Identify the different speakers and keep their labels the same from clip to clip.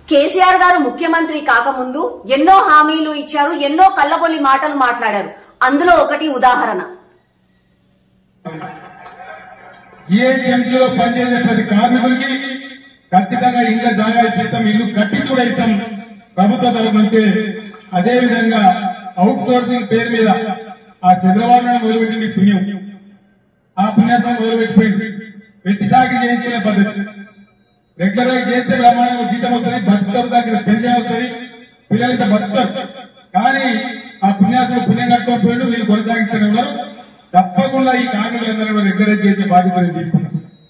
Speaker 1: కేసీఆర్ గారు ముఖ్యమంత్రి కాకముందు ఎన్నో హామీలు ఇచ్చారు ఎన్నో కళ్ళబొల్లి మాటలు మాట్లాడారు అందులో ఒకటి ఉదాహరణ
Speaker 2: జిఐఎంసీలో పనిచేసే ప్రతి కార్మికుడికి ఖచ్చితంగా ఇళ్ల జాగా ఇప్పిస్తాం ఇల్లు కట్టి కూడా ఇస్తాం ప్రభుత్వ తరఫు నుంచి అదే విధంగా అవుట్ సోర్సింగ్ పేరు మీద ఆ చంద్రబాబు నాయుడు మొదలుపెట్టింది పుణ్యం ఆ పుణ్యాత్మ మొదలుపెట్టిపోయింది వెట్టి సాగి చేయించుకునే పద్ధతి రెగ్యులర్ గా చేస్తే బ్రహ్మాండంగా జీతం వస్తుంది బతుకుతారు దగ్గర పెన్షన్ వస్తుంది పిల్లలకి బతుకుతారు కానీ ఆ పుణ్యాత్మ పుణ్యం కట్టుకొని పోయిన వీళ్ళు కొనసాగిస్తూనే ఉన్నారు తప్పకుండా ఈ కార్మికులందరూ కూడా రెగ్యులర్ చేసే బాధ్యత నేను తీసుకున్నాను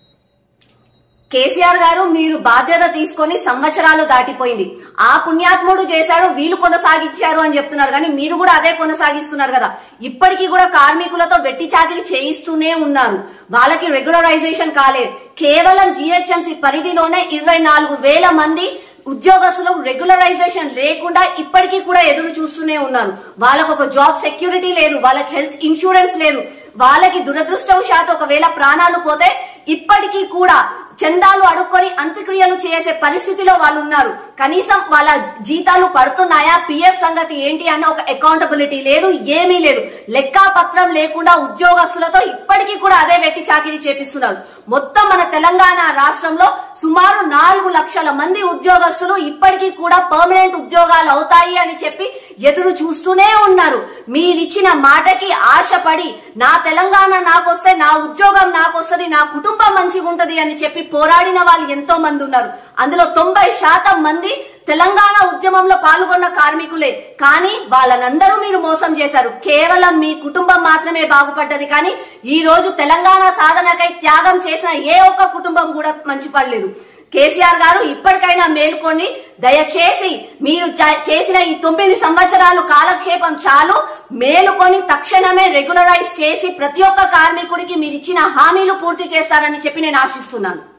Speaker 1: కేసీఆర్ గారు మీరు బాధ్యత తీసుకొని సంవత్సరాలు దాటిపోయింది ఆ పుణ్యాత్ముడు చేశాడు వీళ్ళు కొనసాగించారు అని చెప్తున్నారు కానీ మీరు కూడా అదే కొనసాగిస్తున్నారు కదా ఇప్పటికీ కూడా కార్మికులతో వెట్టి చాకిరి చేయిస్తూనే ఉన్నారు వాళ్ళకి రెగ్యులరైజేషన్ కాలేదు కేవలం జిహెచ్ఎంసీ పరిధిలోనే ఇరవై నాలుగు వేల మంది ఉద్యోగస్తులు రెగ్యులరైజేషన్ లేకుండా ఇప్పటికీ కూడా ఎదురు చూస్తూనే ఉన్నారు వాళ్ళకు ఒక జాబ్ సెక్యూరిటీ లేదు వాళ్ళకి హెల్త్ ఇన్సూరెన్స్ లేదు వాళ్ళకి దురదృష్టవశాత్తు ఒకవేళ ప్రాణాలు పోతే ఇప్పటికీ కూడా చందాలు అడుక్కొని అంత్యక్రియలు చేసే పరిస్థితిలో వాళ్ళు ఉన్నారు కనీసం వాళ్ళ జీతాలు పడుతున్నాయా పిఎఫ్ సంగతి ఏంటి అన్న ఒక అకౌంటబిలిటీ లేదు ఏమీ లేదు లెక్కాపత్రం లేకుండా ఉద్యోగస్తులతో ఇప్పటికీ కూడా అదే వెట్టి చాకిరీ చేపిస్తున్నారు మొత్తం మన తెలంగాణ రాష్ట్రంలో సుమారు నాలుగు లక్షల మంది ఉద్యోగస్తులు ఇప్పటికీ కూడా పర్మనెంట్ ఉద్యోగాలు అవుతాయి అని చెప్పి ఎదురు చూస్తూనే ఉన్నారు మీరిచ్చిన మాటకి ఆశపడి నా తెలంగాణ నాకొస్తే నా ఉద్యోగం నాకొస్తది నా కుటుంబం మంచిగా ఉంటది అని చెప్పి పోరాడిన వాళ్ళు ఎంతో మంది ఉన్నారు అందులో తొంభై శాతం మంది తెలంగాణ ఉద్యమంలో పాల్గొన్న కార్మికులే కానీ వాళ్ళనందరూ మీరు మోసం చేశారు కేవలం మీ కుటుంబం మాత్రమే బాగుపడ్డది కానీ ఈ రోజు తెలంగాణ సాధనకై త్యాగం చేసిన ఏ ఒక్క కుటుంబం కూడా మంచి పడలేదు కేసీఆర్ గారు ఇప్పటికైనా మేల్కొని దయచేసి మీరు చ- చేసిన ఈ తొమ్మిది సంవత్సరాలు కాలక్షేపం చాలు మేలుకొని తక్షణమే రెగ్యులరైజ్ చేసి ప్రతి ఒక్క కార్మికుడికి మీరు ఇచ్చిన హామీలు పూర్తి చేస్తారని చెప్పి నేను ఆశిస్తున్నాను